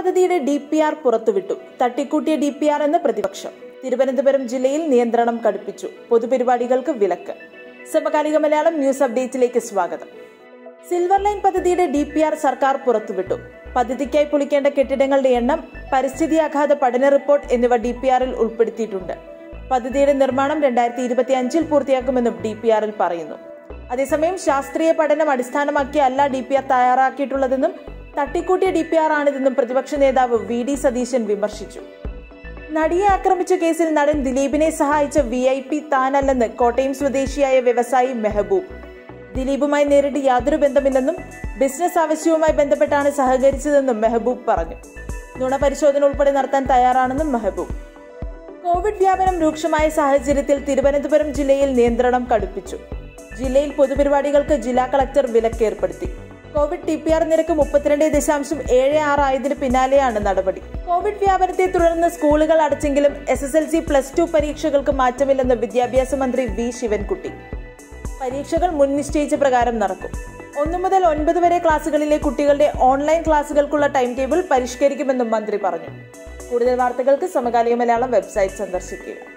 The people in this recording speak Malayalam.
പദ്ധതിയുടെ ഡി പി ആർ പുറത്തുവിട്ടു തട്ടിക്കൂട്ടിയ ഡി പി ആർ എന്ന് പ്രതിപക്ഷം തിരുവനന്തപുരം ജില്ലയിൽ നിയന്ത്രണം കടുപ്പിച്ചു പൊതുപരിപാടികൾക്ക് വിലക്ക് സമകാലിക മലയാളം ന്യൂസ് അപ്ഡേറ്റിലേക്ക് സ്വാഗതം സിൽവർ ലൈൻ പദ്ധതിയുടെ ഡി പി ആർ സർക്കാർ പുറത്തുവിട്ടു പദ്ധതിക്കായി പൊളിക്കേണ്ട കെട്ടിടങ്ങളുടെ എണ്ണം പരിസ്ഥിതി ആഘാത പഠന റിപ്പോർട്ട് എന്നിവ ഡി പി ആറിൽ ഉൾപ്പെടുത്തിയിട്ടുണ്ട് പദ്ധതിയുടെ നിർമ്മാണം രണ്ടായിരത്തി ഇരുപത്തി അഞ്ചിൽ പൂർത്തിയാക്കുമെന്നും ഡി പി ആറിൽ പറയുന്നു അതേസമയം ശാസ്ത്രീയ പഠനം അടിസ്ഥാനമാക്കി അല്ല ഡി പി ആർ തയ്യാറാക്കിയിട്ടുള്ളതെന്നും തട്ടിക്കൂട്ടിയ ഡി പി ആർ ആണിതെന്നും പ്രതിപക്ഷ നേതാവ് വി ഡി സതീശൻ വിമർശിച്ചു നടിയെ ആക്രമിച്ച കേസിൽ നടൻ ദിലീപിനെ സഹായിച്ച വി ഐ പി താനല്ലെന്ന് കോട്ടയം സ്വദേശിയായ വ്യവസായി മെഹബൂബ് ദിലീപുമായി നേരിട്ട് യാതൊരു ബന്ധമില്ലെന്നും ബിസിനസ് ആവശ്യവുമായി ബന്ധപ്പെട്ടാണ് സഹകരിച്ചതെന്നും മെഹബൂബ് പറഞ്ഞു നുണ പരിശോധന ഉൾപ്പെടെ നടത്താൻ തയ്യാറാണെന്നും മെഹബൂബ് കോവിഡ് വ്യാപനം രൂക്ഷമായ സാഹചര്യത്തിൽ തിരുവനന്തപുരം ജില്ലയിൽ നിയന്ത്രണം കടുപ്പിച്ചു ജില്ലയിൽ പൊതുപരിപാടികൾക്ക് ജില്ലാ കളക്ടർ വിലക്കേർപ്പെടുത്തി കോവിഡ് ടി പി ആർ നിരക്ക് മുപ്പത്തിരണ്ട് ദശാംശം ഏഴ് ആറ് ആയതിനു പിന്നാലെയാണ് നടപടി കോവിഡ് വ്യാപനത്തെ തുടർന്ന് സ്കൂളുകൾ അടച്ചെങ്കിലും S S L C plus two പരീക്ഷകൾക്ക് മാറ്റമില്ലെന്ന് വിദ്യാഭ്യാസ മന്ത്രി വി ശിവൻകുട്ടി പരീക്ഷകൾ മുൻ നിശ്ചയിച്ച പ്രകാരം നടക്കും ഒന്നു മുതൽ ഒൻപത് വരെ ക്ലാസ്സുകളിലെ കുട്ടികളുടെ ഓൺലൈൻ ക്ലാസ്സുകൾക്കുള്ള ടൈം ടേബിൾ പരിഷ്കരിക്കുമെന്നും മന്ത്രി പറഞ്ഞു കൂടുതൽ വാർത്തകൾക്ക് സമകാലിക മലയാളം വെബ്സൈറ്റ് സന്ദർശിക്കുക